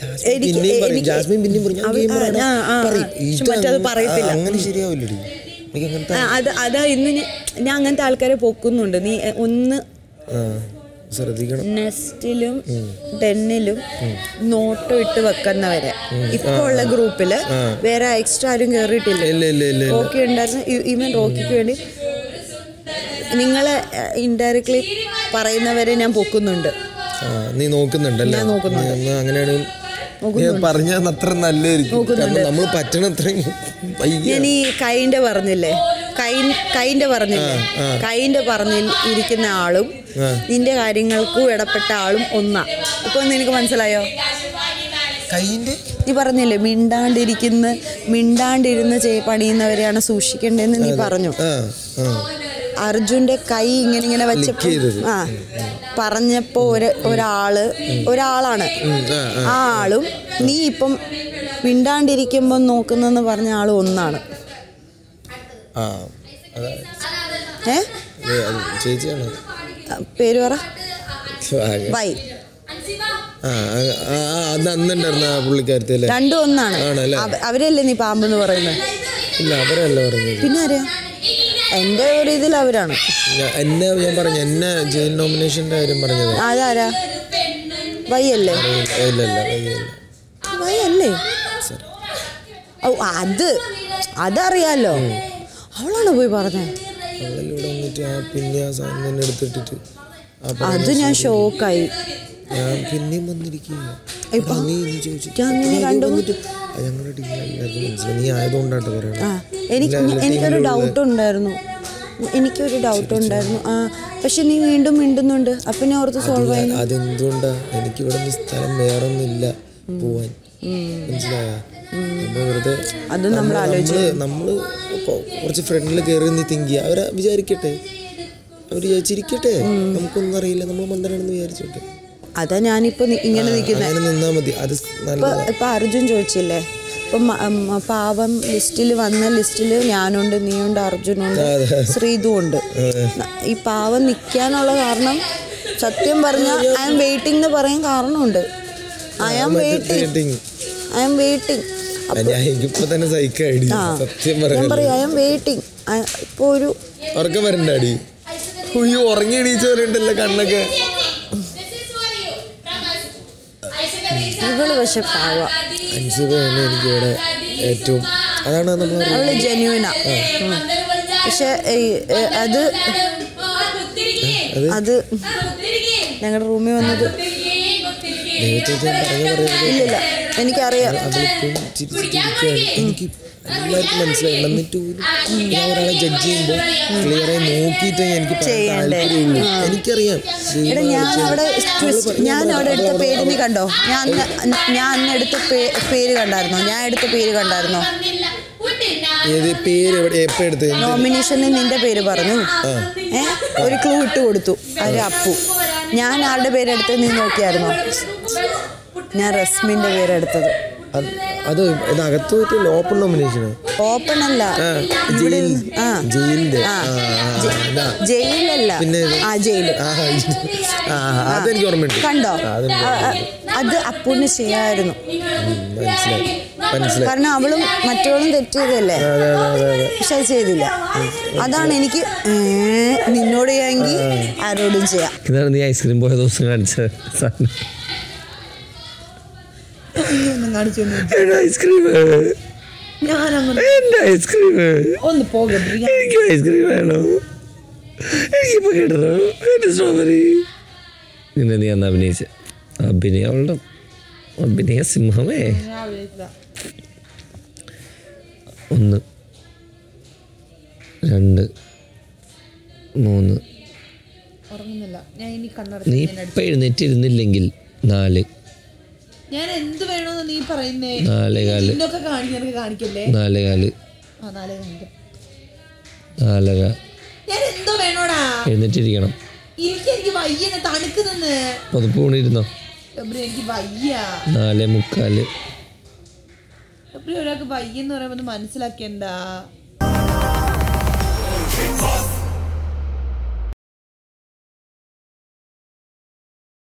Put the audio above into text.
Jasmine എനിക്ക് പിന്നെയും പറയും എനിക്ക് ജാസ്മിൻ പിന്നെയും പറയും ഞാൻ അവ- game ആ, പറയണം. ആ, ആ, പറയും. ആ. പക്ഷെ ഇത് മറ്റത് അങ്ങ് പറയത്തില്ല. ആ, അങ്ങനെ ശരിയാവില്ലടി എനിക്ക് അങ്ങനത്തെ ആ, അത് അതാ ഇന്ന് ഞാൻ- ഞാൻ അങ്ങനത്തെ ആൾക്കാരെ പൊക്കുന്നുണ്ട് നീ എ, ഒന്ന് ആ, ശ്രദ്ധിക്കണം നെസ്റ്റിലും ടെന്നിലും നോട്ടോ ഇട്ട് വെക്കുന്നവരെ ഇപ്പൊ ഉള്ള ഗ്രൂപ്പില് വേറെ എക്സ്ട്രാ ആരും കേറിയിട്ടില്ല ഇല്ല ഇല്ല ഇല്ല ഇല്ല റോക്കി ഉണ്ടായിരുന്നു ഇ- ഈവൻ റോക്കിക്ക് വേണ്ടി നിങ്ങളെ ഇൻഡയറക്ട്ലി പറയുന്നവരെ ഞാൻ പൊക്കുന്നുണ്ട് ആ, നീ നോക്കുന്നുണ്ടല്ലേ ഞാൻ നോക്കുന്നുണ്ട്. നീ എന്നാ അങ്ങനെയാണെങ്കിൽ നീ പറഞ്ഞാൽ അത്ര നല്ലതായിരിക്കും കാരണം നമ്മൾ പറ്റണ അത്രയും പയ്യെ ഞാൻ ഈ കൈൻ്റെ പറഞ്ഞില്ലേ കൈ കൈൻ്റെ പറഞ്ഞില്ലേ കൈൻ്റെ പറഞ്ഞിൽ ഇരിക്കുന്ന ആളും നിന്റെ കാര്യങ്ങൾക്കും ഇടപെട്ട ആളും ഒന്നാ ഇപ്പൊ നിനക്ക് മനസ്സിലായോ കൈയിന്റെ നീ പറഞ്ഞില്ലേ മിണ്ടാണ്ടിരിക്കുന്ന മിണ്ടാണ്ടിരുന്ന് ചെയ് പണിയുന്നവരെയാണ് സൂക്ഷിക്കേണ്ടതെന്ന് നീ പറഞ്ഞു ആ ആ അർജുന്റെ കൈ ഇങ്ങനെ ഇങ്ങനെ വെച്ചപ്പോ ചെയ്തത്. ആ പറഞ്ഞപ്പോ ഒരു ഒരാള് ഒരാളാണ് ഉം, ആ ആ ആ ആളും നീ ഇപ്പം മിണ്ടാണ്ടിരിക്കുമ്പോൾ നോക്കുന്നെന്ന് പറഞ്ഞ ആളും ഒന്നാണ് ആ അതാ ഏ ഏ, അത് ചേച്ചിയാണോ ആ, പേര് പറ ആകെ. വൈ ആ ആ, ആ, ആ, അന്ന് അന്നുണ്ടായിരുന്ന ആ പുള്ളിക്കാരത്തി അല്ലേ രണ്ടും ഒന്നാണ് ആണല്ലേ? അവ- അവരല്ലേ നീ പാമ്പെന്ന് പറയുന്നത് ഇല്ല അവരല്ല പറഞ്ഞത് പിന്നെ അറിയാം എൻ്റെ ഒരു ഇതിൽ അവരാണ് ഞാ- എന്നെ ഞാൻ പറഞ്ഞു എന്നെ ജയിൽ നോമിനേഷന്റെ കാര്യം പറഞ്ഞത് അതാരാ വൈ അല്ലേ ഇല്ല ഇല്ല ഇല്ല വൈ അല്ലേ ഓ അത് അതറിയാലോ അവളാണ് പോയി പറഞ്ഞത് അവളിവിടെ വന്നിട്ട് ആ പിന്നെ ആ സാധനം തന്നെ എടുത്തിട്ടിട്ട് ആ പ- അത് ഞാൻ ഷോക്കായി ഞാൻ പിന്നെയും വന്നിരിക്കുക ഇപ്പൊ? നീ നീ ചോദിച്ചു ഞാൻ നിന്നെ നീ കണ്ടു. വന്നിട്ട് ആ, ഞങ്ങളുടെ ടീമിലെല്ലാവർക്കും മനസ്സിലായി നീ ആയതുകൊണ്ടാട്ടോ ആ പറയണത് എനിക്ക് എല്ലാ- എല്ലാ എനിക്കൊരു ടീമിലുള്ള- ഡൗട്ട് ഉണ്ടായിരുന്നു എനിക്കൊരു ഡൗട്ട് ഉണ്ടായിരുന്നു ആ പക്ഷെ നീ വീണ്ടും മിണ്ടുന്നുണ്ട് അപ്പൊ ഞാൻ ഓർത്ത് സോൾവ് ആയി അതെന്തുകൊണ്ടാ എനിക്കിവിടെ നിന്ന് സ്ഥലം വേറെ ഒന്നുമില്ല പോവാൻ മനസ്സിലായ നമ്മൾ വെറുതെ അത് നമ്മൾ നമ്മള് നമ്മള് കൊ- കുറച്ച് ഫ്രണ്ടിൽ കയറി നിന്ന് തിങ്ക് ചെയ്യുക അവരെ വിചാരിക്കട്ടെ അവർ വിചാരിച്ചിരിക്കട്ടെ നമുക്കൊന്നും അറിയില്ല നമ്മൾ മന്ദരാണെന്ന് വിചാരിച്ചോട്ടെ അതാ ഞാനിപ്പോ നി- ഇങ്ങനെ നിൽക്കുന്നത് അങ്ങനെ നിന്നാ മതി അത് ഇപ്പൊ നല്ലതാ ഇപ്പൊ അർജുൻ ചോദിച്ചില്ലേ ഇപ്പൊ മ- ഉം, പാവം ലിസ്റ്റിൽ വന്ന ലിസ്റ്റിൽ ഞാനുണ്ട് നീയുണ്ട് അർജുനുണ്ട് ശ്രീതു ഉണ്ട് ഈ പാവം നിൽക്കാനുള്ള കാരണം സത്യം പറഞ്ഞ ഐ എം വെയിറ്റിംഗ് എന്ന് പറയാൻ കാരണമുണ്ട് I am waiting Waiting. I'm waiting ഞാൻ എനിക്കിപ്പോ തന്നെ സൈക്കാടി സത്യം ഞാൻ പറയാം പറയാം ഐ എം വെയിറ്റിംഗ് ഇപ്പൊ ഒരു ഉറക്കം വരണ്ടാടി ഉയ്യോ ഉറങ്ങി എണീച്ചവരുണ്ടല്ലോ കണ്ണൊക്കെ ഇവള് പക്ഷെ പാവ അൻസിബയാണ് എനിക്ക് ഇവിടെ ഏറ്റവും അതാണ് നമ്മൾ അവള് ജെന്യൂനാ പക്ഷെ ഈ- ഏ, അത് അത് ഞങ്ങളുടെ റൂമിൽ വന്നത് ദൈവത്തെ ഞാൻ പറഞ്ഞു പറയുന്നത് ഇല്ലില്ല എനിക്കറിയാം അവളിപ്പം ചിരിച്ചിട്ടിരിക്കുകയാണ് എനിക്ക് എല്ലാവർക്കും മനസ്സിലായി എന്നിട്ട് പോലും ഞാൻ ഒരാളെ ജഡ്ജ് ചെയ്യുമ്പോൾ ക്ലിയർ ആയി നോക്കിയിട്ടേ എനിക്ക് പറയാൻ ചെയ്യണ്ടേ? താല്പര്യമുള്ളൂ എനിക്കറിയാം എടാ ഞാൻ അവിടെ twist- ഞാൻ അവിടെ എടുത്ത പേര് നീ കണ്ടോ ഞാൻ അന്ന് ഞാൻ അന്ന് എടുത്ത പേ- പേര് കണ്ടായിരുന്നോ ഞാൻ എടുത്ത പേര് കണ്ടായിരുന്നോ ഏത് പേര് എവിടെ എപ്പോ എടുത്ത് നോമിനേഷനിൽ നിന്റെ പേര് പറഞ്ഞു ഏ ഒരു ക്ലൂ ഇട്ട് കൊടുത്തു ഒരു അപ്പു ഞാൻ ആരുടെ പേരെടുത്ത് നീ നോക്കിയായിരുന്നോ ഞാൻ റസ്മിന്റെ പേരെടുത്തത് അത് അത് ഇത് അകത്ത് പോയിട്ട് ഓപ്പൺ നോമിനേഷന് ഓപ്പൺ അല്ല ഇവിടെ ജയിൽ ഇരുന്ന്- ആ ജയിലിന്റെ ആ. ആ, ആ, ആ, ഇതാ. ജയിലല്ല പിന്നെ ഇത്? ആ ജയില് ആ, ആ, അതെനിക്ക് ഓർമ്മയുണ്ട് കണ്ടോ ആ, അതെനിക്ക് ആ, ആ, അത് അപ്പുവിന് ചെയ്യായിരുന്നു ഉം, മനസ്സിലായി മനസ്സിലായി കാരണം അവളും മറ്റവളും തെറ്റ് ചെയ്തല്ലേ അതെ അതെ അതെ അതെ പക്ഷെ അത് ചെയ്തില്ല അതാണ് എനിക്ക് ഏ, നിന്നോട് ചെയ്യാമെങ്കിൽ ആരോടും ചെയ്യാം ഇതാണ് നീ ഐസ്ക്രീം പോയ ദിവസം കാണിച്ച സാധനം എന്റെ ഐസ്ക്രീം എന്റെ ഐസ്ക്രീം ഒന്ന് പോകെ എനിക്ക് ഐസ്ക്രീം വേണം എനിക്കിപ്പോ കിട്ടണം എന്റെ സ്ട്രോബെറി പിന്നെ നീ അന്ന് അഭിനയിച്ച അഭിനയ അവളുടെ അഭിനയ സിംഹമേ ഒന്ന് രണ്ട് മൂന്ന് ഉറങ്ങുന്നില്ല ഞാൻ ഇനി കണ്ണട നീ ഇപ്പൊ എഴുന്നേറ്റിരുന്നില്ലെങ്കിൽ നാല് ഞാൻ എന്ത് വേണമെന്ന് നീ പറയുന്നേ നാലേ കാല് ഇന്നൊക്കെ കാണിക്കും നിനക്ക് കാണിക്കല്ലേ നാലേ കാല് ആ നാളെ കാണിക്കാം നാലര ഞാൻ എന്തോ വേണോടാ എഴുന്നേറ്റിരിക്കണം എനിക്ക് എനിക്ക് വയ്യ തണുക്കുന്നെന്ന് പുതപ്പ് കൊണ്ടിരുന്നോ ഗബ്രി എനിക്ക് വയ്യ നാലേ മുക്കാല് ഗബ്രി ഒരാൾക്ക് വയ്യെന്ന് പറയുമ്പോൾ ഒന്ന് മനസ്സിലാക്കണ്ട